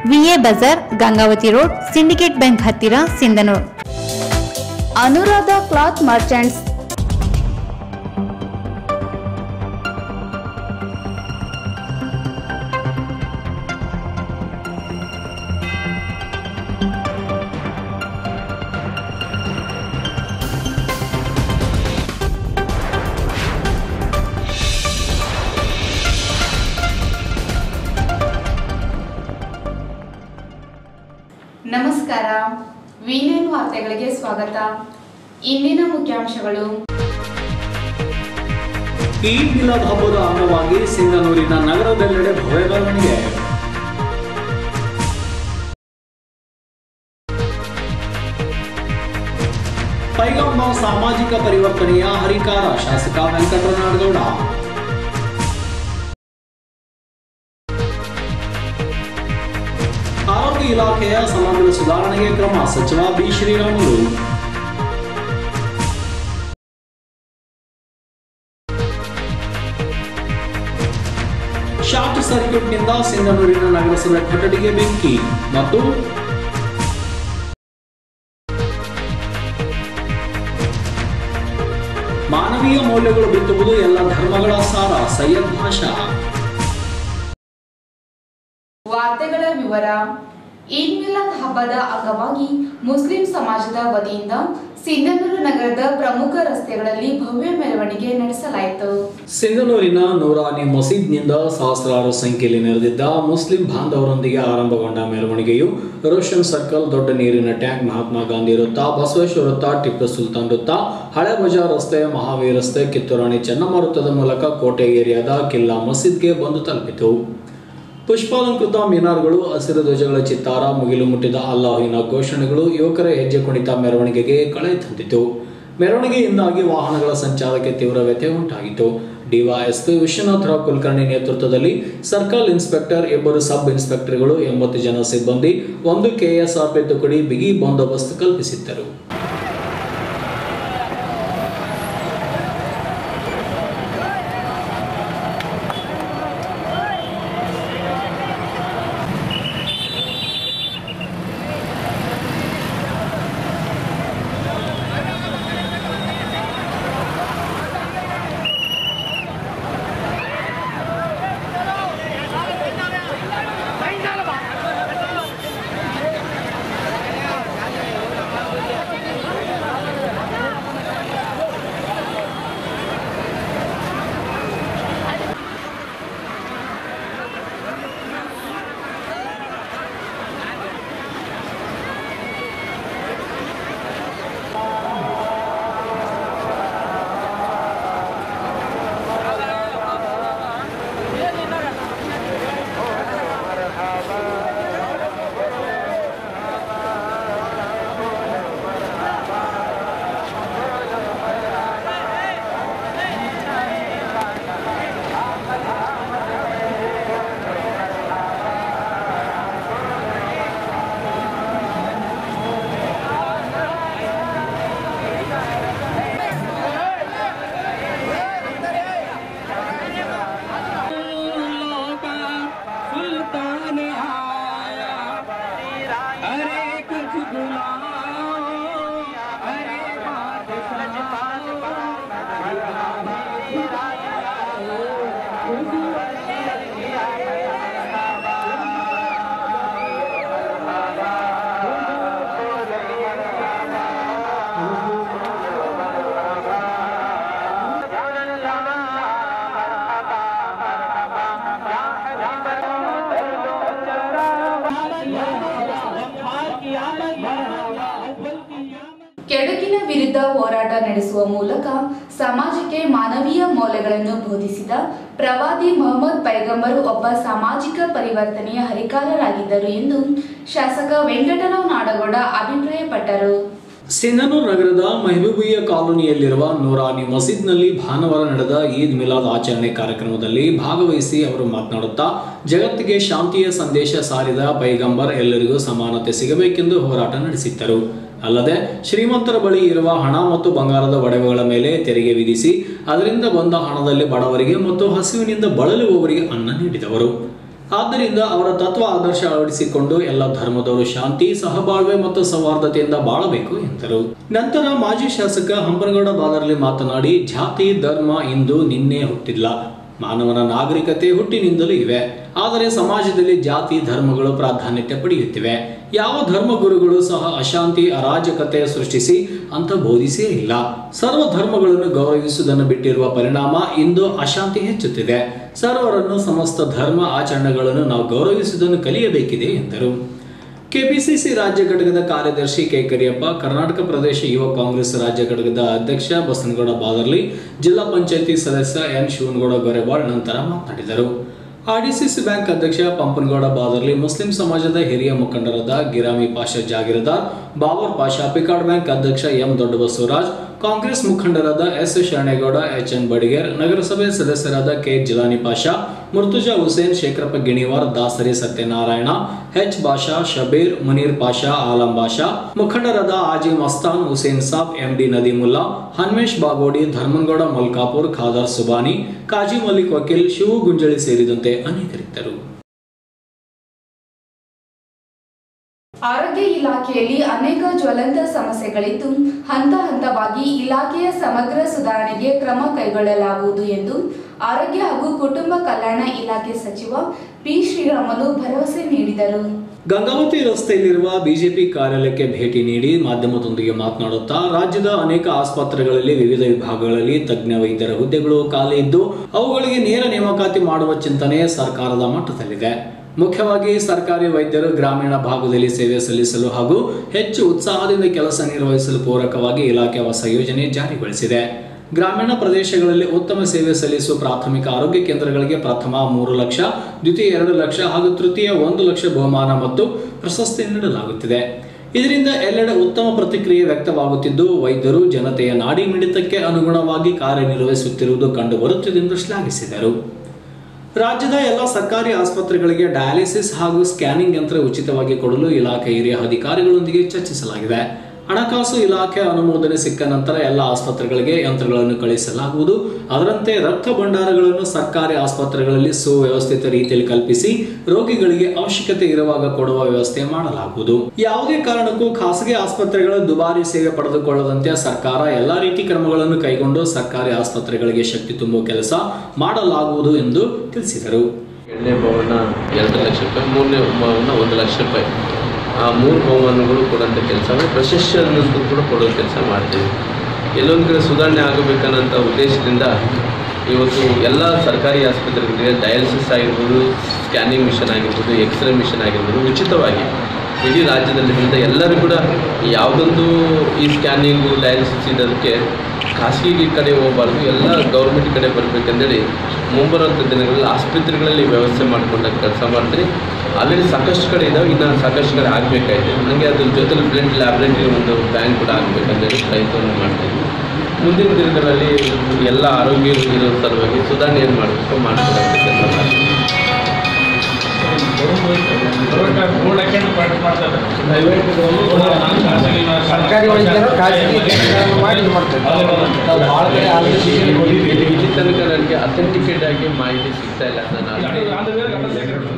VA Bazaar Gangavathi road Syndicate Bank ಹತ್ತಿರ Sindhanur Anuradha cloth merchants ನಮಸ್ಕಾರ ವಿನಯನ್ ವಾರ್ತೆಗಳಿಗೆ ಸ್ವಾಗತ ಇಂದಿನ ಮುಖ್ಯಾಂಶಗಳು ಈದ್ ಮಿಲಾದ್ ಹಬ್ಬದ ಅಂಗವಾಗಿ ಸಿಂಗನೂರಿನ ನಗರದೆಲ್ಲೆಡೆ ಭವ್ಯ ಮೆರವಣಿಗೆ ಪೈಗಂಬ ಸಾಮಾಜಿಕ ಪರಿವರ್ತನೆಯ ಹರಿಕಾರ ಶಾಸಕ ವೆಂಕಟರಮಣಗೌಡ ಆರೋಗ್ಯ ಇಲಾಖೆಯ ಸಮಗ್ರ ಸುಧಾರಣೆಗೆ ಕ್ರಮ ಸಚಿವ ಬಿ ಶ್ರೀರಾಮುಲು ಶಾರ್ಟ್ ಸರ್ಕ್ಯೂಟ್ನಿಂದ ಸಿಂಗನೂರಿನ ನಗರಸಭೆ ಕೊಠಡಿಗೆ ಬೆಂಕಿ ಮತ್ತು ಮಾನವೀಯ ಮೌಲ್ಯಗಳು ಬಿತ್ತುವುದು ಎಲ್ಲ ಧರ್ಮಗಳ ಸಾರ ಸೈಯದ್ ಭಾಷಾ ವಾರ್ತೆಗಳ ವಿವರ ಈದ್ ಮಿಲಾದ್ ಹಬ್ಬದ ಅಂಗವಾಗಿ ಮುಸ್ಲಿಂ ಸಮಾಜದ ವತಿಯಿಂದ ಸಿಂಧನೂರು ನಗರದ ಪ್ರಮುಖ ರಸ್ತೆಗಳಲ್ಲಿ ಭವ್ಯ ಮೆರವಣಿಗೆ ನಡೆಸಲಾಯಿತು ಸಿಂಗನೂರಿನ ನೂರಾನಿ ಮಸೀದ್ನಿಂದ ಸಹಸ್ರಾರು ಸಂಖ್ಯೆಯಲ್ಲಿ ನೆರೆದಿದ್ದ ಮುಸ್ಲಿಂ ಬಾಂಧವರೊಂದಿಗೆ ಆರಂಭಗೊಂಡ ಮೆರವಣಿಗೆಯು ರೋಷನ್ ಸರ್ಕಲ್ ದೊಡ್ಡ ನೀರಿನ ಟ್ಯಾಂಕ್ ಮಹಾತ್ಮ ಗಾಂಧಿ ವೃತ್ತ ಬಸವೇಶ್ವರ ವೃತ್ತ ಟಿಪ್ಪು ಸುಲ್ತಾನ್ ವೃತ್ತ ಹಳೆ ಬಜಾರ್ ರಸ್ತೆ ಮಹಾವೀರ್ ರಸ್ತೆ ಕಿತ್ತೂರಾಣಿ ಚೆನ್ನಮ್ಮ ವೃತ್ತದ ಮೂಲಕ ಕೋಟೆ ಏರಿಯಾದ ಕಿಲ್ಲಾ ಮಸೀದ್ಗೆ ಬಂದು ತಲುಪಿತು ಪುಷ್ಪಾಲಂಕೃತ ಮಿನಾರ್ಗಳು ಹಸಿರು ಧ್ವಜಗಳ ಚಿತ್ತಾರ ಮುಗಿಲು ಮುಟ್ಟಿದ ಅಲ್ಲಾಹಿನ ಘೋಷಣೆಗಳು ಯುವಕರ ಹೆಜ್ಜೆ ಕುಣಿತ ಮೆರವಣಿಗೆಗೆ ಕಳೆ ತಂದಿತು ಮೆರವಣಿಗೆಯಿಂದಾಗಿ ವಾಹನಗಳ ಸಂಚಾರಕ್ಕೆ ತೀವ್ರ ವ್ಯತ್ಯಯ ಉಂಟಾಗಿತ್ತು ಡಿವೈಎಸ್ಪಿ ವಿಶ್ವನಾಥರಾವ್ ಕುಲಕರ್ಣಿ ನೇತೃತ್ವದಲ್ಲಿ ಸರ್ಕಲ್ ಇನ್ಸ್ಪೆಕ್ಟರ್ ಇಬ್ಬರು ಸಬ್ ಇನ್ಸ್ಪೆಕ್ಟರ್ಗಳು ಎಂಬತ್ತು ಜನ ಸಿಬ್ಬಂದಿ ಒಂದು ಕೆಎಸ್ಆರ್ಪಿ ತುಕಡಿ ಬಿಗಿ ಬಂದೋಬಸ್ತ್ ಕಲ್ಪಿಸಿದ್ದರು सुल्तान आया अरे कुछ बुलाओ अरे बात ಕೆಡುಕಿನ ವಿರುದ್ಧ ಹೋರಾಟ ನಡೆಸುವ ಮೂಲಕ ಸಮಾಜಕ್ಕೆ ಮಾನವೀಯ ಮೌಲ್ಯಗಳನ್ನು ಬೋಧಿಸಿದ ಪ್ರವಾದಿ ಮೊಹಮ್ಮದ್ ಪೈಗಂಬರು ಒಬ್ಬ ಸಾಮಾಜಿಕ ಪರಿವರ್ತನೆಯ ಹರಿಕಾರರಾಗಿದ್ದರು ಎಂದು ಶಾಸಕ ವೆಂಕಟರಾವ್ ನಾಡಗೌಡ ಅಭಿಪ್ರಾಯಪಟ್ಟರು ಸಿಂಧನೂರು ನಗರದ ಮೆಹಬೂಬಿಯ ಕಾಲೋನಿಯಲ್ಲಿರುವ ನೂರಾನಿ ಮಸೀದ್ನಲ್ಲಿ ಭಾನುವಾರ ನಡೆದ ಈದ್ ಮಿಲಾದ್ ಆಚರಣೆ ಕಾರ್ಯಕ್ರಮದಲ್ಲಿ ಭಾಗವಹಿಸಿ ಅವರು ಮಾತನಾಡುತ್ತಾ ಜಗತ್ತಿಗೆ ಶಾಂತಿಯ ಸಂದೇಶ ಸಾರಿದ ಪೈಗಂಬರ್ ಎಲ್ಲರಿಗೂ ಸಮಾನತೆ ಸಿಗಬೇಕೆಂದು ಹೋರಾಟ ನಡೆಸಿದ್ದರು ಅಲ್ಲದೆ ಶ್ರೀಮಂತರ ಬಳಿ ಇರುವ ಹಣ ಮತ್ತು ಬಂಗಾರದ ಒಡವೆಗಳ ಮೇಲೆ ತೆರಿಗೆ ವಿಧಿಸಿ ಅದರಿಂದ ಬಂದ ಹಣದಲ್ಲಿ ಬಡವರಿಗೆ ಮತ್ತು ಹಸಿವಿನಿಂದ ಬಳಲುವವರಿಗೆ ಅನ್ನ ನೀಡಿದವರು ಆದ್ದರಿಂದ ಅವರ ತತ್ವ ಆದರ್ಶ ಅಳವಡಿಸಿಕೊಂಡು ಎಲ್ಲ ಧರ್ಮದವರು ಶಾಂತಿ ಸಹಬಾಳ್ವೆ ಮತ್ತು ಸೌಹಾರ್ದತೆಯಿಂದ ಬಾಳಬೇಕು ಎಂದರು ನಂತರ ಮಾಜಿ ಶಾಸಕ ಹಂಪನಗೌಡ ಬಾದರ್ಲಿ ಮಾತನಾಡಿ ಜಾತಿ ಧರ್ಮ ಇಂದು ನಿನ್ನೆ ಹುಟ್ಟಿಲ್ಲ ಮಾನವನ ನಾಗರಿಕತೆ ಹುಟ್ಟಿನಿಂದಲೂ ಇವೆ ಆದರೆ ಸಮಾಜದಲ್ಲಿ ಜಾತಿ ಧರ್ಮಗಳು ಪ್ರಾಧಾನ್ಯತೆ ಪಡೆಯುತ್ತಿವೆ ಯಾವ ಧರ್ಮಗುರುಗಳು ಸಹ ಅಶಾಂತಿ ಅರಾಜಕತೆ ಸೃಷ್ಟಿಸಿ ಅಂತ ಬೋಧಿಸೇ ಇಲ್ಲ ಸರ್ವ ಧರ್ಮಗಳನ್ನು ಗೌರವಿಸುವುದನ್ನು ಬಿಟ್ಟಿರುವ ಪರಿಣಾಮ ಇಂದು ಅಶಾಂತಿ ಹೆಚ್ಚುತ್ತಿದೆ ಸರ್ವರನ್ನು ಸಮಸ್ತ ಧರ್ಮ ಆಚರಣೆಗಳನ್ನು ನಾವು ಗೌರವಿಸುವುದನ್ನು ಕಲಿಯಬೇಕಿದೆ ಎಂದರು ಕೆಪಿಸಿಸಿ ರಾಜ್ಯ ಘಟಕದ ಕಾರ್ಯದರ್ಶಿ ಕೆ ಕರಿಯಪ್ಪ ಕರ್ನಾಟಕ ಪ್ರದೇಶ ಯುವ ಕಾಂಗ್ರೆಸ್ ರಾಜ್ಯ ಘಟಕದ ಅಧ್ಯಕ್ಷ ಬಸನಗೌಡ ಬಾದರ್ಲಿ ಜಿಲ್ಲಾ ಪಂಚಾಯತಿ ಸದಸ್ಯ ಎನ್ ಶಿವನಗೌಡ ಗೊರೆಬಾಳ್ ನಂತರ ಮಾತನಾಡಿದರು ಆರ್ಡಿಸಿಸಿ ಬ್ಯಾಂಕ್ ಅಧ್ಯಕ್ಷ ಪಂಪನಗೌಡ ಬಾದರ್ಲಿ ಮುಸ್ಲಿಂ ಸಮಾಜದ ಹಿರಿಯ ಮುಖಂಡರಾದ ಗಿರಾಮಿ ಪಾಷಾ ಜಾಗೀರದಾರ್ ಬಾಬರ್ ಪಾಷಾ ಪಿಕಾಡ್ ಬ್ಯಾಂಕ್ ಅಧ್ಯಕ್ಷ ಎಂ ದೊಡ್ಡಬಸವರಾಜ್ ಕಾಂಗ್ರೆಸ್ ಮುಖಂಡರಾದ S Sharanegowda H N Badiger ನಗರಸಭೆ ಸದಸ್ಯರಾದ ಕೆ ಜಿಲಾನಿ ಪಾಷಾ ಮುರ್ತುಜಾ ಹುಸೇನ್ ಶೇಖರಪ್ಪ ಗಿಣಿವಾರ್ ದಾಸರಿ ಸತ್ಯನಾರಾಯಣ ಎಚ್ ಬಾಷಾ ಶಬೀರ್ ಮುನೀರ್ ಪಾಷಾ ಆಲಂ ಬಾಷಾ ಮುಖಂಡರಾದ ಆಜಿಮ್ ಅಸ್ತಾನ್ ಹುಸೇನ್ ಸಾಬ್ ಎಂಡಿ ನದೀಮುಲ್ಲಾ ಹನ್ಮೇಶ್ ಬಾಗೋಡಿ ಧರ್ಮಂಗೌಡ ಮಲ್ಕಾಪುರ್ ಖಾದರ್ ಸುಬಾನಿ ಕಾಜಿ ಮಲ್ಲಿಕ್ ವಕೀಲ್ ಶಿವು ಗುಂಜಳಿ ಸೇರಿದಂತೆ ಅನೇಕರಿದ್ದರು ಆರೋಗ್ಯ ಇಲಾಖೆಯಲ್ಲಿ ಅನೇಕ ಜ್ವಲಂತ ಸಮಸ್ಯೆಗಳಿದ್ದು ಹಂತ ಹಂತವಾಗಿ ಇಲಾಖೆಯ ಸಮಗ್ರ ಸುಧಾರಣೆಗೆ ಕ್ರಮ ಕೈಗೊಳ್ಳಲಾಗುವುದು ಎಂದು ಆರೋಗ್ಯ ಹಾಗೂ ಕುಟುಂಬ ಕಲ್ಯಾಣ ಇಲಾಖೆ ಸಚಿವ ಪಿ ಶ್ರೀರಾಮುಲು ಭರವಸೆ ನೀಡಿದರು ಗಂಗಾವತಿ ರಸ್ತೆಯಲ್ಲಿರುವ ಬಿಜೆಪಿ ಕಾರ್ಯಾಲಯಕ್ಕೆ ಭೇಟಿ ನೀಡಿ ಮಾಧ್ಯಮದೊಂದಿಗೆ ಮಾತನಾಡುತ್ತಾ ರಾಜ್ಯದ ಅನೇಕ ಆಸ್ಪತ್ರೆಗಳಲ್ಲಿ ವಿವಿಧ ವಿಭಾಗಗಳಲ್ಲಿ ತಜ್ಞ ವೈದ್ಯರ ಹುದ್ದೆಗಳು ಖಾಲಿ ಇದ್ದು ಅವುಗಳಿಗೆ ನೇರ ನೇಮಕಾತಿ ಮಾಡುವ ಚಿಂತನೆ ಸರ್ಕಾರದ ಮಟ್ಟದಲ್ಲಿದೆ ಮುಖ್ಯವಾಗಿ ಸರ್ಕಾರಿ ವೈದ್ಯರು ಗ್ರಾಮೀಣ ಭಾಗದಲ್ಲಿ ಸೇವೆ ಸಲ್ಲಿಸಲು ಹಾಗೂ ಹೆಚ್ಚು ಉತ್ಸಾಹದಿಂದ ಕೆಲಸ ನಿರ್ವಹಿಸಲು ಪೂರಕವಾಗಿ ಇಲಾಖೆ ಹೊಸ ಯೋಜನೆ ಜಾರಿಗೊಳಿಸಿದೆ ಗ್ರಾಮೀಣ ಪ್ರದೇಶಗಳಲ್ಲಿ ಉತ್ತಮ ಸೇವೆ ಸಲ್ಲಿಸುವ ಪ್ರಾಥಮಿಕ ಆರೋಗ್ಯ ಕೇಂದ್ರಗಳಿಗೆ ಪ್ರಥಮ ಮೂರು ಲಕ್ಷ ದ್ವಿತೀಯ ಎರಡು ಲಕ್ಷ ಹಾಗೂ ತೃತೀಯ ಒಂದು ಲಕ್ಷ ಬಹುಮಾನ ಮತ್ತು ಪ್ರಶಸ್ತಿ ನೀಡಲಾಗುತ್ತಿದೆ ಇದರಿಂದ ಎಲ್ಲೆಡೆ ಉತ್ತಮ ಪ್ರತಿಕ್ರಿಯೆ ವ್ಯಕ್ತವಾಗುತ್ತಿದ್ದು ವೈದ್ಯರು ಜನತೆಯ ನಾಡಿ ಮಿಡಿತಕ್ಕೆ ಅನುಗುಣವಾಗಿ ಕಾರ್ಯನಿರ್ವಹಿಸುತ್ತಿರುವುದು ಕಂಡುಬರುತ್ತಿದೆ ಎಂದು ಶ್ಲಾಘಿಸಿದರು ರಾಜ್ಯದ ಎಲ್ಲ ಸರ್ಕಾರಿ ಆಸ್ಪತ್ರೆಗಳಿಗೆ ಡಯಾಲಿಸಿಸ್ ಹಾಗೂ ಸ್ಕ್ಯಾನಿಂಗ್ ಯಂತ್ರ ಉಚಿತವಾಗಿ ಕೊಡಲು ಇಲಾಖೆ ಹಿರಿಯ ಅಧಿಕಾರಿಗಳೊಂದಿಗೆ ಚರ್ಚಿಸಲಾಗಿದೆ ಹಣಕಾಸು ಇಲಾಖೆ ಅನುಮೋದನೆ ಸಿಕ್ಕ ನಂತರ ಎಲ್ಲ ಆಸ್ಪತ್ರೆಗಳಿಗೆ ಯಂತ್ರಗಳನ್ನು ಕಳುಹಿಸಲಾಗುವುದು ಅದರಂತೆ ರಕ್ತ ಭಂಡಾರಗಳನ್ನು ಸರ್ಕಾರಿ ಆಸ್ಪತ್ರೆಗಳಲ್ಲಿ ಸುವ್ಯವಸ್ಥಿತ ರೀತಿಯಲ್ಲಿ ಕಲ್ಪಿಸಿ ರೋಗಿಗಳಿಗೆ ಅವಶ್ಯಕತೆ ಇರುವಾಗ ಕೊಡುವ ವ್ಯವಸ್ಥೆ ಮಾಡಲಾಗುವುದು ಯಾವುದೇ ಕಾರಣಕ್ಕೂ ಖಾಸಗಿ ಆಸ್ಪತ್ರೆಗಳ ದುಬಾರಿ ಸೇವೆ ಪಡೆದುಕೊಳ್ಳದಂತೆ ಸರ್ಕಾರ ಎಲ್ಲಾ ರೀತಿ ಕ್ರಮಗಳನ್ನು ಕೈಗೊಂಡು ಸರ್ಕಾರಿ ಆಸ್ಪತ್ರೆಗಳಿಗೆ ಶಕ್ತಿ ತುಂಬುವ ಕೆಲಸ ಮಾಡಲಾಗುವುದು ಎಂದು ತಿಳಿಸಿದರು ಎರಡನೇ ಬಹುಮಾನ ಎರಡು ಲಕ್ಷ ರೂಪಾಯಿ ಮೂರನೇ ಬಹುಮಾನ ಒಂದು ಲಕ್ಷ ರೂಪಾಯಿ ಆ ಮೂರು ಬಹುಮಾನಗಳು ಕೊಡೋಂಥ ಕೆಲಸ ಪ್ರಶಸ್ತಿ ಅನ್ನೋದು ಕೂಡ ಕೊಡೋ ಕೆಲಸ ಮಾಡ್ತೀವಿ ಎಲ್ಲೊಂದು ಕಡೆ ಸುಧಾರಣೆ ಆಗಬೇಕನ್ನೋಂಥ ಉದ್ದೇಶದಿಂದ ಇವತ್ತು ಎಲ್ಲ ಸರ್ಕಾರಿ ಆಸ್ಪತ್ರೆಗಳಿಗೆ ಡಯಾಲಿಸಿಸ್ ಆಗಿರ್ಬೋದು ಸ್ಕ್ಯಾನಿಂಗ್ ಮಿಷನ್ ಆಗಿರ್ಬೋದು ಎಕ್ಸ್ರೇ ಮಿಷನ್ ಆಗಿರ್ಬೋದು ಉಚಿತವಾಗಿ ಇಡೀ ರಾಜ್ಯದಲ್ಲಿಂದ ಎಲ್ಲರೂ ಕೂಡ ಯಾವುದೊಂದು ಈ ಸ್ಕ್ಯಾನಿಂಗು ಡಯಾಲಿಸಿಸ್ ಇದಕ್ಕೆ ಖಾಸಗಿ ಕಡೆ ಹೋಗಬಾರ್ದು ಎಲ್ಲ ಗೌರ್ಮೆಂಟ್ ಕಡೆ ಬರಬೇಕಂದೇಳಿ ಮುಂಬರುವಂಥ ದಿನಗಳಲ್ಲಿ ಆಸ್ಪತ್ರೆಗಳಲ್ಲಿ ವ್ಯವಸ್ಥೆ ಮಾಡಿಕೊಂಡ ಕೆಲಸ ಮಾಡ್ತೀನಿ ಆಲ್ರೆಡಿ ಸಾಕಷ್ಟು ಕಡೆ ಇದ್ದಾವೆ ಇನ್ನು ಸಾಕಷ್ಟು ಕಡೆ ಆಗಬೇಕಾಗಿದೆ ನನಗೆ ಅದ್ರ ಜೊತೆಲಿ ಬ್ಲಡ್ ಲ್ಯಾಬ್ರೇಟರಿ ಒಂದು ಬ್ಯಾಂಕ್ ಕೂಡ ಆಗಬೇಕಂದೇಳಿ ಪ್ರಯತ್ನವನ್ನು ಮಾಡ್ತೀನಿ ಮುಂದಿನ ದಿನಗಳಲ್ಲಿ ಎಲ್ಲ ಆರೋಗ್ಯ ಇರೋ ಸಲುವಾಗಿ ಸುಧಾರಣೆ ಏನು ಮಾಡಬೇಕು ಮಾಡ್ಕೊಡೋಂಥ ಕೆಲಸ ಮಾಡ್ತೀನಿ ಸರ್ಕಾರಿ ವೈದ್ಯರು ಖಾಸಗಿ ಮಾಡಿ ಇದು ಮಾಡ್ತಾರೆ ನಾವು ಭಾಳ ಕಡೆ ಆಲೋಚಿಸಿ ಇಲ್ಲಿ ತನಕ ನನಗೆ ಅಥೆಂಟಿಕೇಟ್ ಆಗಿ ಮಾಹಿತಿ ಸಿಗ್ತಾ ಇಲ್ಲ ನಾನು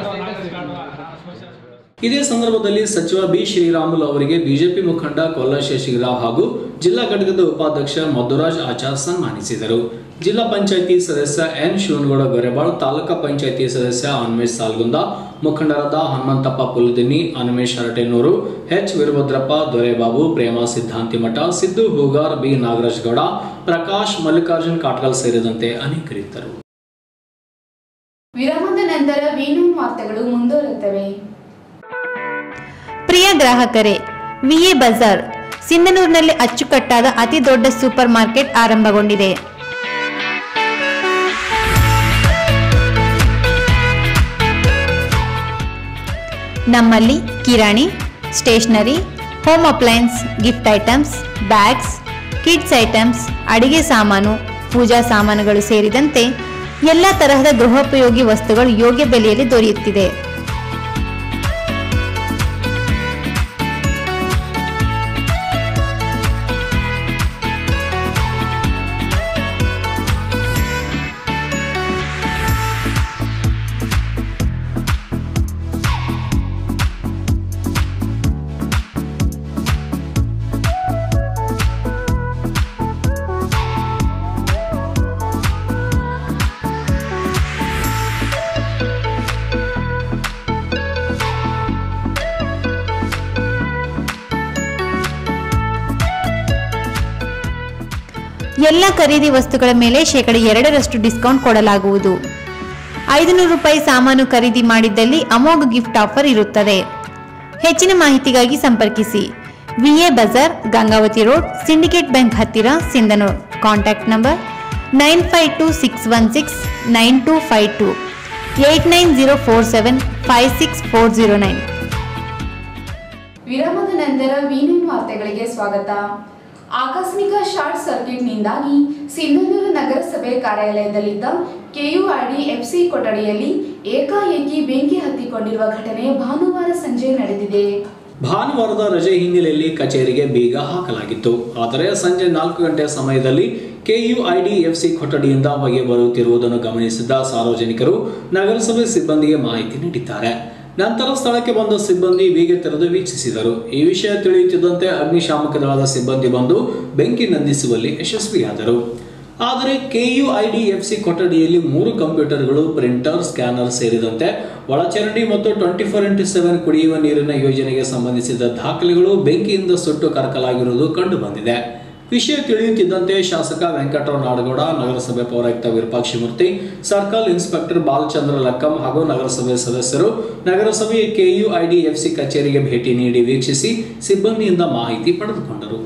ಇದೇ ಸಂದರ್ಭದಲ್ಲಿ ಸಚಿವ ಬಿ ಶ್ರೀರಾಮುಲು ಅವರಿಗೆ ಬಿಜೆಪಿ ಮುಖಂಡ ಕೊಲ್ಲ ಶಶಿರಾವ್ ಹಾಗೂ ಜಿಲ್ಲಾ ಘಟಕದ ಉಪಾಧ್ಯಕ್ಷ ಮಧುರಾಜ್ ಆಚಾರ್ ಸನ್ಮಾನಿಸಿದರು ಜಿಲ್ಲಾ ಪಂಚಾಯಿತಿ ಸದಸ್ಯ ಎನ್ ಶಿವನಗೌಡ ಗೊರೆಬಾಳ್ ತಾಲೂಕಾ ಪಂಚಾಯಿತಿ ಸದಸ್ಯ ಅನ್ಮೇಶ್ ಸಾಲ್ಗುಂದ ಮುಖಂಡರಾದ ಹನುಮಂತಪ್ಪ ಪುಲ್ದಿನಿ ಅನ್ಮೇಶ್ ಹರಟೆನೂರು ಎಚ್ ವೀರಭದ್ರಪ್ಪ ದೊರೆಬಾಬು ಪ್ರೇಮ ಸಿದ್ಧಾಂತಿ ಮಠ ಸಿದ್ದು ಹೂಗಾರ್ ಬಿ ನಾಗರಾಜ್ ಗೌಡ ಪ್ರಕಾಶ್ ಮಲ್ಲಿಕಾರ್ಜುನ್ ಕಾಟ್ಕಲ್ ಸೇರಿದಂತೆ ಅನೇಕರಿದ್ದರು ವಿರಾಮದ ನಂತರ ವೀಣೂನ್ ವಾರ್ತೆಗಳು ಮುಂದುವರುತ್ತವೆ ಪ್ರಿಯ ಗ್ರಾಹಕರೇ ವಿಎ ಬಜಾರ್ ಸಿಂಧನೂರಿನಲ್ಲಿ ಅಚ್ಚುಕಟ್ಟಾದ ಅತಿ ದೊಡ್ಡ ಸೂಪರ್ ಮಾರ್ಕೆಟ್ ಆರಂಭಗೊಂಡಿದೆ ನಮ್ಮಲ್ಲಿ ಕಿರಾಣಿ stationery home appliances gift items bags kids items ಅಡಿಗೆ ಸಾಮಾನು ಪೂಜಾ ಸಾಮಾನುಗಳು ಸೇರಿದಂತೆ ಎಲ್ಲ ತರಹದ ಗೃಹೋಪಯೋಗಿ ವಸ್ತುಗಳು ಯೋಗ್ಯ ಬೆಲೆಯಲ್ಲಿ ದೊರೆಯುತ್ತಿದೆ ಎಲ್ಲ ಖರೀದಿ ವಸ್ತುಗಳ ಮೇಲೆ ಶೇಕಡ ಎರಡರಷ್ಟು ಡಿಸ್ಕೌಂಟ್ ಕೊಡಲಾಗುವುದು ಐದುನೂರು ರೂಪಾಯಿ ಸಾಮಾನು ಖರೀದಿ ಮಾಡಿದ್ದಲ್ಲಿ ಅಮೋಘ ಗಿಫ್ಟ್ ಆಫರ್ ಇರುತ್ತದೆ ಹೆಚ್ಚಿನ ಮಾಹಿತಿಗಾಗಿ ಸಂಪರ್ಕಿಸಿ VA Bazaar Gangavathi road Syndicate Bank ಹತ್ತಿರ Sindhanur contact number nine five two six one six nine two five two eight nine zero four seven five six four zero nine ವಿರಾಮದ ನಂತರ ವೀನಿನ್ ವಾರ್ತೆಗಳಿಗೆ ಸ್ವಾಗತ ಆಕಸ್ಮಿಕ ಶಾರ್ಟ್ ಸರ್ಕ್ಯೂಟ್ನಿಂದಾಗಿ ಸಿಂಧನೂರು ನಗರಸಭೆ ಕಾರ್ಯಾಲಯದಲ್ಲಿದ್ದ ಕೆಯುಆರ್ಡಿ ಎಫ್ಸಿ ಕೊಠಡಿಯಲ್ಲಿ ಏಕಾಏಕಿ ಬೆಂಕಿ ಹತ್ತಿಕೊಂಡಿರುವ ಘಟನೆ ಭಾನುವಾರ ಸಂಜೆ ನಡೆದಿದೆ ಭಾನುವಾರದ ರಜೆ ಹಿನ್ನೆಲೆಯಲ್ಲಿ ಕಚೇರಿಗೆ ಬೀಗ ಹಾಕಲಾಗಿತ್ತು ಆದರೆ ಸಂಜೆ ನಾಲ್ಕು ಗಂಟೆ ಸಮಯದಲ್ಲಿ ಕೆಯುಐಡಿಎಫ್ಸಿ ಕೊಠಡಿಯಿಂದ ಹೊಗೆ ಬರುತ್ತಿರುವುದನ್ನು ಗಮನಿಸಿದ ಸಾರ್ವಜನಿಕರು ನಗರಸಭೆ ಸಿಬ್ಬಂದಿಗೆ ಮಾಹಿತಿ ನೀಡಿದ್ದಾರೆ ನಂತರ ಸ್ಥಳಕ್ಕೆ ಬಂದ ಸಿಬ್ಬಂದಿ ಬೀಗ ತೆರೆದು ವೀಕ್ಷಿಸಿದರು ಈ ವಿಷಯ ತಿಳಿಯುತ್ತಿದ್ದಂತೆ ಅಗ್ನಿಶಾಮಕ ದಳದ ಸಿಬ್ಬಂದಿ ಬಂದು ಬೆಂಕಿ ನಂದಿಸುವಲ್ಲಿ ಯಶಸ್ವಿಯಾದರು ಆದರೆ ಕೆಯುಐಡಿಎಫ್ಸಿ ಕೊಠಡಿಯಲ್ಲಿ ಮೂರು ಕಂಪ್ಯೂಟರ್ಗಳು ಪ್ರಿಂಟರ್ ಸ್ಕ್ಯಾನರ್ ಸೇರಿದಂತೆ ಒಳಚರಂಡಿ ಮತ್ತು ಟ್ವೆಂಟಿ ಫೋರ್ ಇಂಟು ಸೆವೆನ್ ಕುಡಿಯುವ ನೀರಿನ ಯೋಜನೆಗೆ ಸಂಬಂಧಿಸಿದ ದಾಖಲೆಗಳು ಬೆಂಕಿಯಿಂದ ಸುಟ್ಟು ಕರಕಲಾಗಿರುವುದು ಕಂಡುಬಂದಿದೆ ವಿಷಯ ತಿಳಿಯುತ್ತಿದ್ದಂತೆ ಶಾಸಕ ವೆಂಕಟರಾವ್ ನಾಡಗೌಡ ನಗರಸಭೆ ಪೌರಾಯುಕ್ತ ವಿರೂಪಾಕ್ಷಿಮೂರ್ತಿ ಸರ್ಕಲ್ ಇನ್ಸ್ಪೆಕ್ಟರ್ ಬಾಲಚಂದ್ರ ಲಕ್ಕಂ ಹಾಗೂ ನಗರಸಭೆ ಸದಸ್ಯರು ನಗರಸಭೆಯ ಕೆಯುಐಡಿಎಫ್ಸಿ ಕಚೇರಿಗೆ ಭೇಟಿ ನೀಡಿ ವೀಕ್ಷಿಸಿ ಸಿಬ್ಬಂದಿಯಿಂದ ಮಾಹಿತಿ ಪಡೆದುಕೊಂಡರು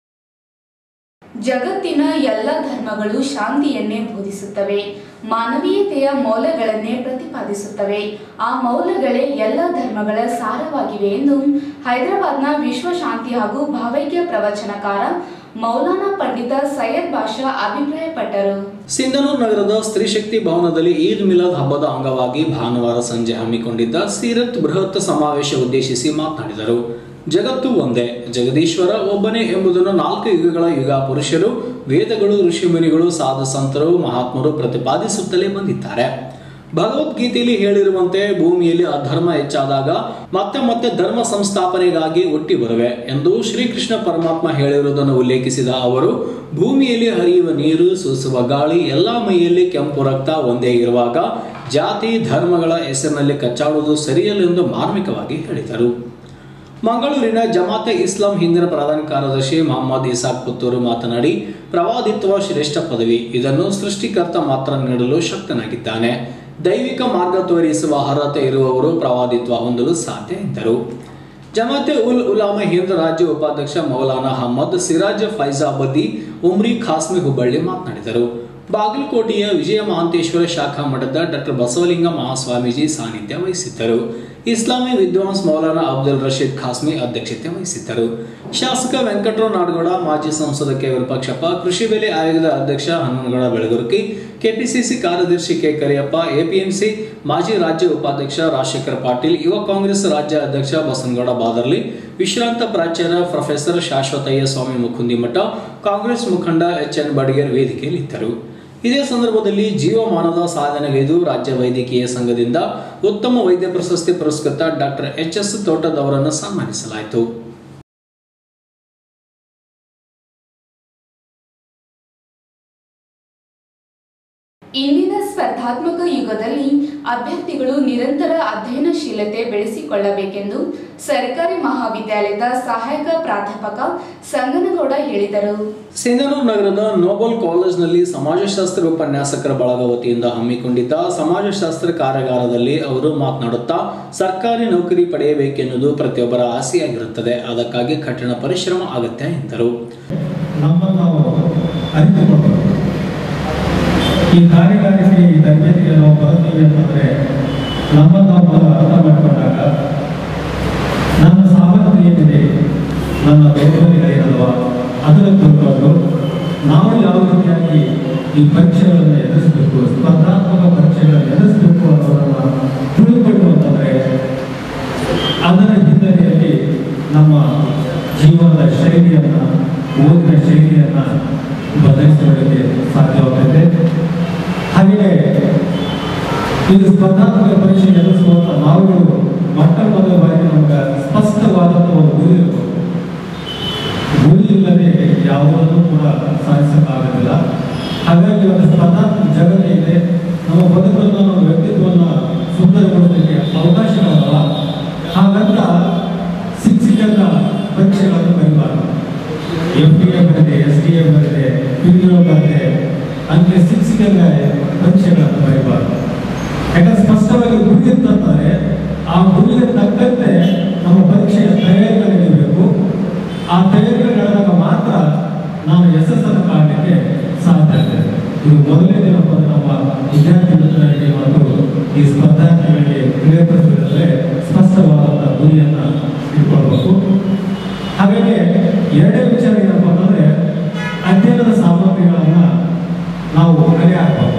ಜಗತ್ತಿನ ಎಲ್ಲ ಧರ್ಮಗಳು ಶಾಂತಿಯನ್ನೇ ಬೋಧಿಸುತ್ತವೆ ಮಾನವೀಯತೆಯ ಮೌಲ್ಯಗಳನ್ನೇ ಪ್ರತಿಪಾದಿಸುತ್ತವೆ ಆ ಮೌಲ್ಯಗಳೇ ಎಲ್ಲ ಧರ್ಮಗಳ ಸಾರವಾಗಿವೆ ಎಂದು ಹೈದರಾಬಾದ್ನ ವಿಶ್ವ ಶಾಂತಿ ಹಾಗೂ ಭಾವೈಕ್ಯ ಪ್ರವಚನಕಾರ ಮೌಲಾನಾ ಪಂಡಿತ ಸೈಯದ್ ಬಾಷಾ ಅಭಿಪ್ರಾಯಪಟ್ಟರು ಸಿಂಧನೂರು ನಗರದ ಸ್ತ್ರೀಶಕ್ತಿ ಭವನದಲ್ಲಿ ಈದ್ ಮಿಲಾದ್ ಹಬ್ಬದ ಅಂಗವಾಗಿ ಭಾನುವಾರ ಸಂಜೆ ಹಮ್ಮಿಕೊಂಡಿದ್ದ ಸೀರತ್ ಬೃಹತ್ ಸಮಾವೇಶ ಉದ್ದೇಶಿಸಿ ಮಾತನಾಡಿದರು ಜಗತ್ತು ಒಂದೇ ಜಗದೀಶ್ವರ ಒಬ್ಬನೇ ಎಂಬುದನ್ನು ನಾಲ್ಕು ಯುಗಗಳ ಯುಗ ಪುರುಷರು ವೇದಗಳು ಋಷಿಮುನಿಗಳು ಸಾಧು ಸಂತರು ಮಹಾತ್ಮರು ಪ್ರತಿಪಾದಿಸುತ್ತಲೇ ಬಂದಿದ್ದಾರೆ ಭಗವದ್ಗೀತೆಯಲ್ಲಿ ಹೇಳಿರುವಂತೆ ಭೂಮಿಯಲ್ಲಿ ಅಧರ್ಮ ಹೆಚ್ಚಾದಾಗ ಮತ್ತೆ ಮತ್ತೆ ಧರ್ಮ ಸಂಸ್ಥಾಪನೆಗಾಗಿ ಹುಟ್ಟಿ ಬರುವೆ ಎಂದು ಶ್ರೀಕೃಷ್ಣ ಪರಮಾತ್ಮ ಹೇಳಿರುವುದನ್ನು ಉಲ್ಲೇಖಿಸಿದ ಅವರು ಭೂಮಿಯಲ್ಲಿ ಹರಿಯುವ ನೀರು ಸೂಸುವ ಗಾಳಿ ಎಲ್ಲಾ ಮೈಯಲ್ಲಿ ಕೆಂಪು ರಕ್ತ ಒಂದೇ ಇರುವಾಗ ಜಾತಿ ಧರ್ಮಗಳ ಹೆಸರಿನಲ್ಲಿ ಕಚ್ಚಾಡುವುದು ಸರಿಯಲ್ಲ ಎಂದು ಮಾರ್ಮಿಕವಾಗಿ ಹೇಳಿದರು ಮಂಗಳೂರಿನ ಜಮಾತೆ ಇಸ್ಲಾಂ ಹಿಂದಿನ ಪ್ರಧಾನ ಕಾರ್ಯದರ್ಶಿ ಮೊಹಮ್ಮದ್ ಇಸಾಕ್ ಪುತ್ತೂರು ಮಾತನಾಡಿ ಪ್ರವಾದಿತ್ವ ಶ್ರೇಷ್ಠ ಪದವಿ ಇದನ್ನು ಸೃಷ್ಟಿಕರ್ತ ಮಾತ್ರ ನೀಡಲು ಶಕ್ತನಾಗಿದ್ದಾನೆ ದೈವಿಕ ಮಾರ್ಗ ತೋರಿಸುವ ಅರ್ಹತೆ ಇರುವವರು ಪ್ರವಾದಿತ್ವ ಹೊಂದಲು ಸಾಧ್ಯ ಎಂದರು ಜಮಾತೆ ಉಲ್ ಉಲಾಮ ಹಿಂದ್ ರಾಜ್ಯ ಉಪಾಧ್ಯಕ್ಷ ಮೌಲಾನಾ ಅಹಮದ್ ಸಿರಾಜ್ ಫೈಜಾಬದಿ ಉಮ್ರಿ ಖಾಸ್ಮಿ ಹುಬ್ಬಳ್ಳಿ ಮಾತನಾಡಿದರು ಬಾಗಲಕೋಟೆಯ ವಿಜಯ ಮಹಾಂತೇಶ್ವರ ಶಾಖಾ ಮಠದ ಡಾಕ್ಟರ್ ಬಸವಲಿಂಗ ಮಹಾಸ್ವಾಮೀಜಿ ಸಾನ್ನಿಧ್ಯ ವಹಿಸಿದ್ದರು ಇಸ್ಲಾಮಿ ವಿದ್ವಾಂಸ್ ಮೌಲಾನಾ ಅಬ್ದುಲ್ ರಶೀದ್ ಖಾಸ್ಮಿ ಅಧ್ಯಕ್ಷತೆ ವಹಿಸಿದ್ದರು ಶಾಸಕ ವೆಂಕಟರಾವ್ ನಾಡಗೌಡ ಮಾಜಿ ಸಂಸದ ಕೆ ವಿರೂಪಾಕ್ಷಪ್ಪ ಕೃಷಿ ಬೆಲೆ ಆಯೋಗದ ಅಧ್ಯಕ್ಷ ಹನುಮನಗೌಡ ಬೆಳಗುರ್ಕಿ ಕೆಪಿಸಿಸಿ ಕಾರ್ಯದರ್ಶಿ ಕೆ ಕರಿಯಪ್ಪ ಎಪಿಎಂಸಿ ಮಾಜಿ ರಾಜ್ಯ ಉಪಾಧ್ಯಕ್ಷ ರಾಜಶೇಖರ ಪಾಟೀಲ್ ಯುವ ಕಾಂಗ್ರೆಸ್ ರಾಜ್ಯ ಅಧ್ಯಕ್ಷ ಬಸನಗೌಡ ಬಾದರ್ಲಿ ವಿಶ್ರಾಂತ ಪ್ರಾಚಾರ್ಯ ಪ್ರೊಫೆಸರ್ ಶಾಶ್ವತಯ್ಯ ಸ್ವಾಮಿ ಮುಕುಂದಿಮಠ ಕಾಂಗ್ರೆಸ್ ಮುಖಂಡ ಎಚ್ ಎನ್ ಬಡಿಗೇರ್ ವೇದಿಕೆಯಲ್ಲಿದ್ದರು ಇದೇ ಸಂದರ್ಭದಲ್ಲಿ ಜೀವಮಾನದ ಸಾಧನೆಗೈದು ರಾಜ್ಯ ವೈದ್ಯಕೀಯ ಸಂಘದಿಂದ ಉತ್ತಮ ವೈದ್ಯ ಪ್ರಶಸ್ತಿ ಪುರಸ್ಕೃತ ಡಾಕ್ಟರ್ ಎಚ್ ಎಸ್ ತೋಟದವರನ್ನು ಸನ್ಮಾನಿಸಲಾಯಿತು ಇಂದಿನ ಸ್ಪರ್ಧಾತ್ಮಕ ಯುಗದಲ್ಲಿ ಅಭ್ಯರ್ಥಿಗಳು ನಿರಂತರ ಅಧ್ಯಯನಶೀಲತೆ ಬೆಳೆಸಿಕೊಳ್ಳಬೇಕೆಂದು ಸರ್ಕಾರಿ ಮಹಾವಿದ್ಯಾಲಯದ ಸಹಾಯಕ ಪ್ರಾಧ್ಯಾಪಕ ಸಂಗನಗೌಡ ಹೇಳಿದರು ಸಿಂಧನೂರು ನಗರದ ನೋಬಲ್ ಕಾಲೇಜ್ನಲ್ಲಿ ಸಮಾಜಶಾಸ್ತ್ರ ಉಪನ್ಯಾಸಕರ ಬಳಗ ವತಿಯಿಂದ ಹಮ್ಮಿಕೊಂಡಿದ್ದ ಸಮಾಜಶಾಸ್ತ್ರ ಕಾರ್ಯಾಗಾರದಲ್ಲಿ ಅವರು ಮಾತನಾಡುತ್ತಾ ಸರ್ಕಾರಿ ನೌಕರಿ ಪಡೆಯಬೇಕೆನ್ನುವುದು ಪ್ರತಿಯೊಬ್ಬರ ಆಸೆಯಾಗಿರುತ್ತದೆ ಅದಕ್ಕಾಗಿ ಕಠಿಣ ಪರಿಶ್ರಮ ಅಗತ್ಯ ಎಂದರು ನಮ್ಮನ್ನು ನಾವು ಅರಿತುಕೊಂಡು ಈ ಕಾರ್ಯಗಾರಕ್ಕೆ ಈ ತರಬೇತಿಗೆ ನಾವು ಬರ್ತೀವಿ ಅಂತಂದರೆ ನಮ್ಮನ್ನು ನಾವು ಮೊದಲು ಅರ್ಥ ಮಾಡಿಕೊಂಡಾಗ ನನ್ನ ಸಾಮರ್ಥ್ಯ ಏನಿದೆ ನನ್ನ ದೌರ್ಬಲ್ಯ ಏನಲ್ವಾ ಅದನ್ನು ತಿಳ್ಕೊಂಡು ನಾವು ಯಾವ ರೀತಿಯಾಗಿ ಈ ಪರೀಕ್ಷೆಗಳನ್ನು ಎದುರಿಸಬೇಕು ಸ್ಪರ್ಧಾತ್ಮಕ ಪರೀಕ್ಷೆಗಳನ್ನು ಎದುರಿಸಬೇಕು ಅನ್ನೋದನ್ನು ತಿಳಿದುಕೊಂಡು ಅಂತಂದರೆ ಅದರ ಹಿನ್ನೆಲೆಯಲ್ಲಿ ನಮ್ಮ ಜೀವನದ ಶೈಲಿಯನ್ನು ಓದಿನ ಶೈಲಿಯನ್ನು ಬದಲಿಸಿಕೊಳ್ಳಲಿಕ್ಕೆ ಸಾಧ್ಯವಾಗ್ತದೆ ಹಾಗೆಯೇ ಈ ಸ್ಪರ್ಧಾತ್ಮಕ ಪರೀಕ್ಷೆ ಎದುರಿಸುವಂಥ ನಾವುಗಳು ಮೊಟ್ಟ ಮೊದಲ ಬಾರಿ ನಮಗೆ ಸ್ಪಷ್ಟವಾದಂಥ ಒಂದು ಗುರಿ ಇರಬೇಕು ಗುರಿ ಇಲ್ಲದೆ ಯಾವುದನ್ನು ಕೂಡ ಸಾಧಿಸಕ್ಕಾಗೋದಿಲ್ಲ ಹಾಗಾಗಿ ಒಂದು ಸ್ಪರ್ಧಾತ್ಮಕ ಜಗತ್ತಿದೆ ನಮ್ಮ ಬದುಕನ್ನು ನಮ್ಮ ವ್ಯಕ್ತಿತ್ವವನ್ನು ಸುಂದರಗೊಳಿಸಲಿಕ್ಕೆ ಅವಕಾಶಗಳಲ್ಲ ಹಾಗಂತ ಶಿಕ್ಷಕರ ಪರೀಕ್ಷೆಗಳನ್ನು ಬರೀಬಾರದು ಎಫ್ ಡಿ ಎ ಬರದೆ ಎಸ್ ಡಿ ಎ ಬರದೆ ಪಿಡಿಒ ಬರದೆ ಅಂದರೆ ಶಿಕ್ಷಕರ ಪರೀಕ್ಷೆಗಳನ್ನು ಬರೀಬಾರ್ದು ಯಾಕಂದ್ರೆ ಸ್ಪಷ್ಟವಾಗಿ ಗುರಿ ಇರ್ತಂತಾರೆ ಆ ಗುರಿಗೆ ತಕ್ಕಂತೆ ನಮ್ಮ ಪರೀಕ್ಷೆಯ ತಯಾರಿಗಳು ನಡೀಬೇಕು ಆ ತಯಾರಿಗಳು ನಡೆದಾಗ ಮಾತ್ರ ನಾವು ಯಶಸ್ಸನ್ನು ಕಾಣಲಿಕ್ಕೆ ಸಾಧ್ಯ ಇದೆ ಇದು ಮೊದಲನೇ ದಿನ ಬಂದು ನಮ್ಮ ವಿದ್ಯಾರ್ಥಿ ಮಿತ್ರರಿಗೆ ಮತ್ತು ಈ ಸ್ಪರ್ಧಾರ್ಥಿಗಳಿಗೆ ಪ್ರೇರೇಪಿಸಿದರೆ ಸ್ಪಷ್ಟವಾದಂಥ ಗುರಿಯನ್ನು ಇಟ್ಕೊಳ್ಬೇಕು ಹಾಗಾಗಿ ಎರಡನೇ ವಿಚಾರ ಏನಪ್ಪ ಅಂತಂದ್ರೆ ಅಧ್ಯಯನದ ಸಾಮಗ್ರಿಗಳನ್ನು ನಾವು ಕಲೆ ಹಾಕಬೇಕು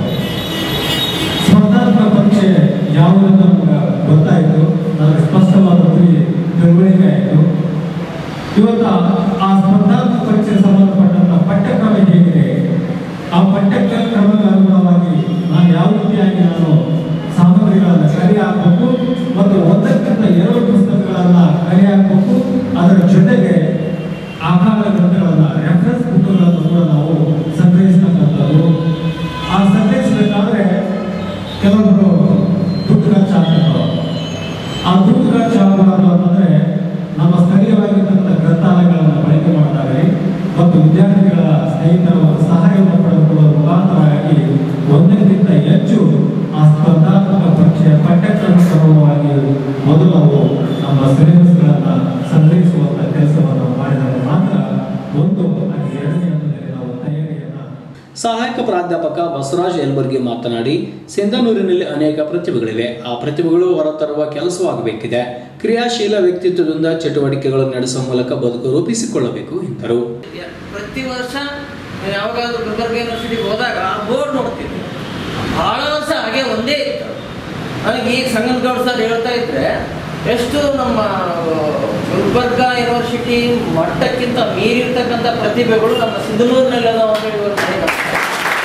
ಸ್ಪರ್ಧಾತ್ಮಕ ಪರೀಕ್ಷೆ ಯಾವುದಂತ ನಮ್ಗೆ ಗೊತ್ತಾಯಿತು ನನಗೆ ಸ್ಪಷ್ಟವಾದ ಗುರಿ ತಿಳುವಳಿಕೆ ಆಯಿತು ಇವತ್ತು ಆ ಸ್ಪರ್ಧಾತ್ಮಕ ಪರೀಕ್ಷೆಗೆ ಸಂಬಂಧಪಟ್ಟಂತ ಪಠ್ಯಕ್ರಮ ಹೇಗಿದೆ ಆ ಪಠ್ಯಕ್ರಮಕ್ಕೆ ಅನುಗುಣವಾಗಿ ನಾನು ಯಾವ ರೀತಿಯಾಗಿ ನಾನು ಸಾಮಗ್ರಿಗಳನ್ನು ಕಲೆ ಹಾಕಬೇಕು ಮತ್ತು ಒಂದಕ್ಕಿಂತ ಎರಡು ಪುಸ್ತಕಗಳನ್ನು ಕಲೆ ಹಾಕಬೇಕು ಅದರ ಜೊತೆಗೆ ಆಕಾರ ಗ್ರಂಥಗಳನ್ನು ರೆಫರೆನ್ಸ್ ಬುಕ್ಗಳನ್ನು ಕೂಡ ನಾವು ಸಂಗ್ರಹಿಸ್ತಕ್ಕಂಥದ್ದು ಆ ಸಂಗ್ರಹಿಸಬೇಕಾದ್ರೆ ಕೆಲವೊಬ್ಬರು ದುಡ್ಡು ಖರ್ಚಾಗ್ತಿರ್ತಾವೆ ಆ ದುಡ್ಡು ಖರ್ಚು ಆಗಬಾರ್ದು ಅಂತಂದ್ರೆ ನಮ್ಮ ಸ್ಥಳೀಯವಾಗಿರ್ತಕ್ಕಂಥ ಗ್ರಂಥಾಲಯಗಳನ್ನು ಬಳಕೆ ಮಾಡ್ತಾರೆ ಮತ್ತು ವಿದ್ಯಾರ್ಥಿಗಳ ಸ್ನೇಹಿತರ ಒಂದು ಸಹಾಯವನ್ನು ಪಡೆದುಕೊಳ್ಳುವ ಮುಖಾಂತರವಾಗಿ ಒಂದಕ್ಕಿಂತ ಹೆಚ್ಚು ಆ ಸ್ಪರ್ಧಾತ್ಮಕ ಪರೀಕ್ಷೆಯ ಪಠ್ಯಕ್ರಮಕ್ರಮವಾಗಿ ಮೊದಲು ನಾವು ನಮ್ಮ ಸಿಲೆಬಸ್ಗಳನ್ನು ಸಂಗ್ರಹಿಸುವಂಥ ಕೆಲಸವನ್ನು ಮಾಡಿದಾಗ ಮಾತ್ರ ಒಂದು ಅದು ಎರಡನೇ ಹಂತದಲ್ಲಿ ನಾವು ತಯಾರಿಯನ್ನು ಸಹಾಯಕ ಪ್ರಾಧ್ಯಾಪಕ ಬಸವರಾಜ್ ಯಲಬುರ್ಗಿ ಮಾತನಾಡಿ ಸಿಂಧನೂರಿನಲ್ಲಿ ಅನೇಕ ಪ್ರತಿಭೆಗಳಿವೆ ಆ ಪ್ರತಿಭೆಗಳು ಹೊರತರುವ ಕೆಲಸವಾಗಬೇಕಿದೆ ಕ್ರಿಯಾಶೀಲ ವ್ಯಕ್ತಿತ್ವದಿಂದ ಚಟುವಟಿಕೆಗಳನ್ನು ನಡೆಸುವ ಮೂಲಕ ಬದುಕು ರೂಪಿಸಿಕೊಳ್ಳಬೇಕು ಎಂದರು ಪ್ರತಿ ವರ್ಷ ನಾನು ಯಾವಾಗಾದ್ರೂ ಗುಲ್ಬರ್ಗ ಯೂನಿವರ್ಸಿಟಿಗೆ ಹೋದಾಗ ಬೋರ್ಡ್ ನೋಡ್ತಿದ್ದೆ ಭಾಳ ವರ್ಷ ಹಾಗೆ ಒಂದೇ ಇತ್ತು ನನಗೆ ಈಗ ಸಂಗನಗೌಡ ಸರ್ ಹೇಳ್ತಾ ಇದ್ರೆ ಎಷ್ಟು ನಮ್ಮ ಗುಲ್ಬರ್ಗ ಯೂನಿವರ್ಸಿಟಿ ಮಟ್ಟಕ್ಕಿಂತ ಮೀರಿರ್ತಕ್ಕಂಥ ಪ್ರತಿಭೆಗಳು ನಮ್ಮ ಸಿಂಧನೂರಿನಲ್ಲಿ ಅದಾವ ಅಂತ ಹೇಳಿ ಇವರು ಮನೆಗೆ ಬರ್ತಾರೆ.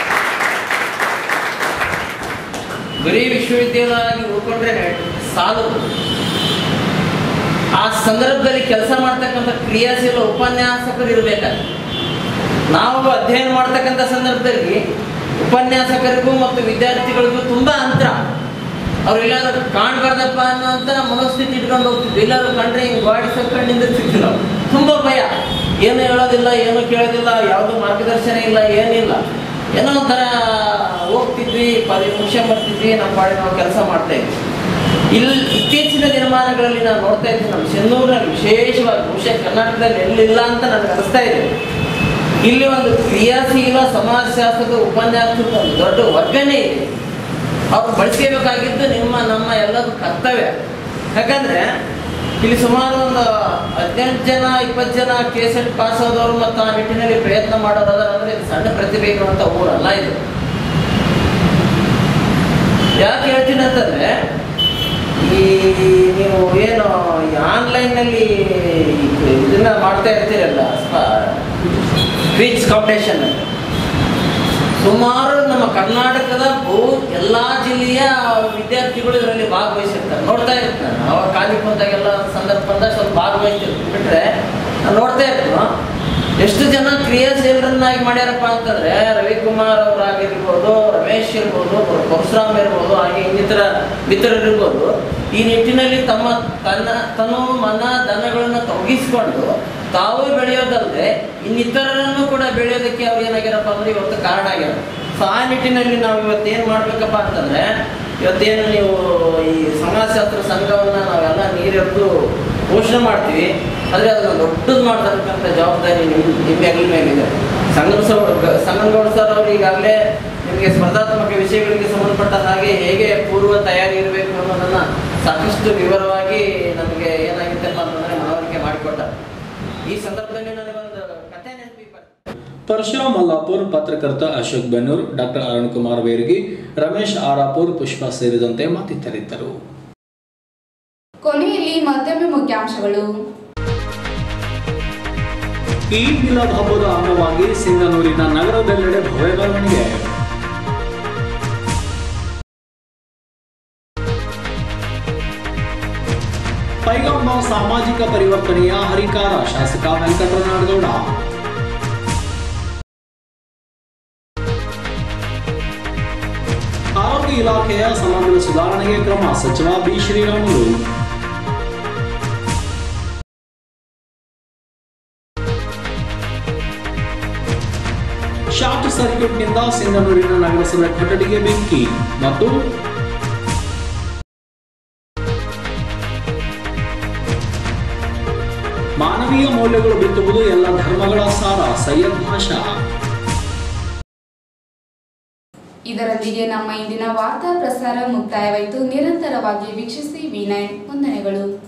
ಬರೀ ವಿಶ್ವವಿದ್ಯಾಲಯ ಆಗಿ ಉಳ್ಕೊಂಡ್ರೆ ಸಾಲದು ಆ ಸಂದರ್ಭದಲ್ಲಿ ಕೆಲಸ ಮಾಡ್ತಕ್ಕಂಥ ಕ್ರಿಯಾಶೀಲ ಉಪನ್ಯಾಸಕರು ಇರಬೇಕಾದ್ರೆ ನಾವು ಅಧ್ಯಯನ ಮಾಡ್ತಕ್ಕಂಥ ಸಂದರ್ಭದಲ್ಲಿ ಉಪನ್ಯಾಸಕರಿಗೂ ಮತ್ತು ವಿದ್ಯಾರ್ಥಿಗಳಿಗೂ ತುಂಬಾ ಅಂತರ ಅವ್ರು ಎಲ್ಲಾದ್ರೂ ಕಾಣ್ಬಾರ್ದಪ್ಪ ಅನ್ನೋಂಥ ಮನಸ್ಥಿತಿ ಇಟ್ಕೊಂಡು ಹೋಗ್ತಿದ್ವಿ ಎಲ್ಲಾದ್ರೂ ಕಂಡ್ರೆ ಹಿಂಗೆ ಗಾಡಿ ಸಕ್ಕೊಂಡು ನಿಂದಿರ್ತಿದ್ವಿ ನಾವು ತುಂಬ ಭಯ ಏನು ಹೇಳೋದಿಲ್ಲ ಏನು ಕೇಳೋದಿಲ್ಲ ಯಾವುದು ಮಾರ್ಗದರ್ಶನ ಇಲ್ಲ ಏನಿಲ್ಲ ಏನೋ ಒಂಥರ ಹೋಗ್ತಿದ್ವಿ ಪದ ಮುಗಿಸ್ಕೊಂಬರ್ತಿದ್ವಿ ನಮ್ಮ ಪಾಡಿ ನಾವು ಕೆಲಸ ಮಾಡ್ತಾ ಇದ್ವಿ ಇಲ್ಲಿ ಇತ್ತೀಚಿನ ದಿನಮಾನಗಳಲ್ಲಿ ನಾನು ನೋಡ್ತಾ ಇದ್ದೀನಿ ನಮ್ಮ ಚೆನ್ನೂರಿನಲ್ಲಿ ವಿಶೇಷವಾಗಿ ಬಹುಶಃ ಕರ್ನಾಟಕದಲ್ಲಿ ಎಲ್ಲಿಲ್ಲ ಅಂತ ನನಗೆ ಅನಿಸ್ತಾ ಇದೆ ಇಲ್ಲಿ ಒಂದು ಕ್ರಿಯಾಶೀಲ ಸಮಾಜಶಾಸ್ತ್ರದ ಉಪನ್ಯಾಸದ ಒಂದು ದೊಡ್ಡ ವರ್ಗನೇ ಇದೆ ಅವ್ರು ಬಳಸ್ಕೋಬೇಕಾಗಿದ್ದು ನಿಮ್ಮ ನಮ್ಮ ಎಲ್ಲದ ಕರ್ತವ್ಯ ಯಾಕಂದ್ರೆ ಇಲ್ಲಿ ಸುಮಾರು ಒಂದು ಹದಿನೆಂಟು ಜನ ಇಪ್ಪತ್ತು ಜನ ಕೇಸೆಟ್ ಪಾಸ್ ಆದವರು ಮತ್ತು ಆ ನಿಟ್ಟಿನಲ್ಲಿ ಪ್ರಯತ್ನ ಮಾಡೋರು ಅದಾರ ಅಂದ್ರೆ ಇದು ಸಣ್ಣ ಪ್ರತಿಭೆ ಇರುವಂತ ಊರಲ್ಲ ಇದು ಯಾಕೆ ಹೇಳ್ತೀನಿ ಅಂತಂದ್ರೆ ಈ ನೀವು ಏನು ಈ ಆನ್ಲೈನ್ನಲ್ಲಿ ಇದನ್ನ ಮಾಡ್ತಾ ಇರ್ತೀರಲ್ಲ ಕ್ವಿಜ್ ಕಾಂಪಿಟೇಷನ್ ಸುಮಾರು ನಮ್ಮ ಕರ್ನಾಟಕದ ಬಹು ಎಲ್ಲಾ ಜಿಲ್ಲೆಯ ವಿದ್ಯಾರ್ಥಿಗಳು ಇದರಲ್ಲಿ ಭಾಗವಹಿಸಿರ್ತಾರೆ ನೋಡ್ತಾ ಇರ್ತಾರೆ ನಾನು ಅವಾಗ ಖಾಲಿ ಬಂದಾಗೆಲ್ಲ ಸಂದರ್ಭ ಬಂದಾಗ ಸ್ವಲ್ಪ ಭಾಗವಹಿಸ್ತಿರ್ತೀನಿ ಬಿಟ್ರೆ ನಾನು ನೋಡ್ತಾ ಇರ್ತೀನಿ ಎಷ್ಟು ಜನ ಕ್ರಿಯಾಶೀಲರನ್ನಾಗಿ ಮಾಡ್ಯಾರಪ್ಪ ಅಂತಂದ್ರೆ ರವಿಕುಮಾರ್ ಅವರಾಗಿರ್ಬೋದು ರಮೇಶ್ ಇರ್ಬೋದು ಪರಶುರಾಮ್ ಇರ್ಬೋದು ಹಾಗೆ ಇನ್ನಿತರ ಮಿತ್ರರು ಇರ್ಬೋದು ಈ ನಿಟ್ಟಿನಲ್ಲಿ ತಮ್ಮ ತನ್ನ ತನು ಮನ ದನಗಳನ್ನು ತೊಡಗಿಸ್ಕೊಂಡು ತಾವು ಬೆಳೆಯೋದಲ್ಲದೆ ಇನ್ನಿತರರನ್ನು ಕೂಡ ಬೆಳೆಯೋದಕ್ಕೆ ಅವ್ರು ಏನಾಗ್ಯಾರಪ್ಪ ಅಂದ್ರೆ ಇವತ್ತು ಕಾರಣ ಆಗ್ಯಾರ ಸೊ ಆ ನಿಟ್ಟಿನಲ್ಲಿ ನಾವು ಇವತ್ತು ಏನು ಮಾಡ್ಬೇಕಪ್ಪ ಅಂತಂದ್ರೆ ಇವತ್ತೇನು ನೀವು ಈ ಸಮಾಜಶಾಸ್ತ್ರ ಸಂಘವನ್ನ ನಾವೆಲ್ಲ ನೀರೆದ್ದು ಘೋಷಣೆ ಮಾಡ್ತೀವಿ ಆದರೆ ಅದನ್ನ ದೊಡ್ಡದು ಮಾಡ್ತಕ್ಕಂಥ ಜವಾಬ್ದಾರಿ ನಿಮ್ಮ ನಿಮ್ಮ ಹೆಗಲ ಮೇಲಿದೆ ಸಂಗಮ ಸಂಗನಗೌಡ ಸರ್ ಅವರು ಈಗಾಗಲೇ ನಿಮಗೆ ಸ್ಪರ್ಧಾತ್ಮಕ ವಿಷಯಗಳಿಗೆ ಸಂಬಂಧಪಟ್ಟ ಹಾಗೆ ಹೇಗೆ ಪೂರ್ವ ತಯಾರಿ ಇರಬೇಕು ಅನ್ನೋದನ್ನ ಸಾಕಷ್ಟು ವಿವರವಾಗಿ ನಮಗೆ ಏನಾಗಿತ್ತಪ್ಪ ಅಂತಂದ್ರೆ ಮನವರಿಕೆ ಮಾಡಿಕೊಟ್ಟ ಈ ಸಂದರ್ಭದಲ್ಲಿ ನನಗೊಂದು ಕಥೆ ನೆನಪಿಗೆ ಬರ್ತದೆ ಪರಶುರಾಮ್ ಮಲ್ಲಾಪುರ್ ಪತ್ರಕರ್ತ ಅಶೋಕ್ ಬೆನ್ನೂರ್ ಡಾಕ್ಟರ್ ಅರುಣ್ ಕುಮಾರ್ ಬೇರ್ಗಿ ರಮೇಶ್ ಆರಾಪುರ್ ಪುಷ್ಪ ಸೇರಿದಂತೆ ಮತ್ತಿತರಿದ್ದರು ಕೊನೆಯಲ್ಲಿ ಮತ್ತೊಮ್ಮೆ ಮುಖ್ಯಾಂಶಗಳು ಈದ್ ಮಿಲಾದ್ ಹಬ್ಬದ ಅಂಗವಾಗಿ ಸಿಂಗನೂರಿನ ನಗರದೆಲ್ಲೆಡೆ ಭವ್ಯ ಮೆರವಣಿಗೆ ಪೈಗಂಬ ಸಾಮಾಜಿಕ ಪರಿವರ್ತನೆಯ ಹರಿಕಾರ ಶಾಸಕ ವೆಂಕಟರಮಣಗೌಡ ಆರೋಗ್ಯ ಇಲಾಖೆಯ ಸಮಗ್ರ ಸುಧಾರಣೆಗೆ ಕ್ರಮ ಸಚಿವ ಬಿ ಶ್ರೀರಾಮುಲು ಶಾರ್ಟ್ ಸರ್ಕ್ಯೂಟ್ನಿಂದ ಸಿಂಧನೂರಿನ ನಗರಸಭೆ ಕೊಠಡಿಗೆ ಬೆಂಕಿ ಮತ್ತು ಮಾನವೀಯ ಮೌಲ್ಯಗಳು ಬಿತ್ತುವುದು ಎಲ್ಲ ಧರ್ಮಗಳ ಸಾರ ಸೈಯದ್ ಭಾಷಾ ಇದರೊಂದಿಗೆ ನಮ್ಮ ಇಂದಿನ ವಾರ್ತಾ ಪ್ರಸಾರ ಮುಕ್ತಾಯವಾಯಿತು ನಿರಂತರವಾಗಿ ವೀಕ್ಷಿಸಿ ವಿ ನೈನ್ ವಂದನೆಗಳು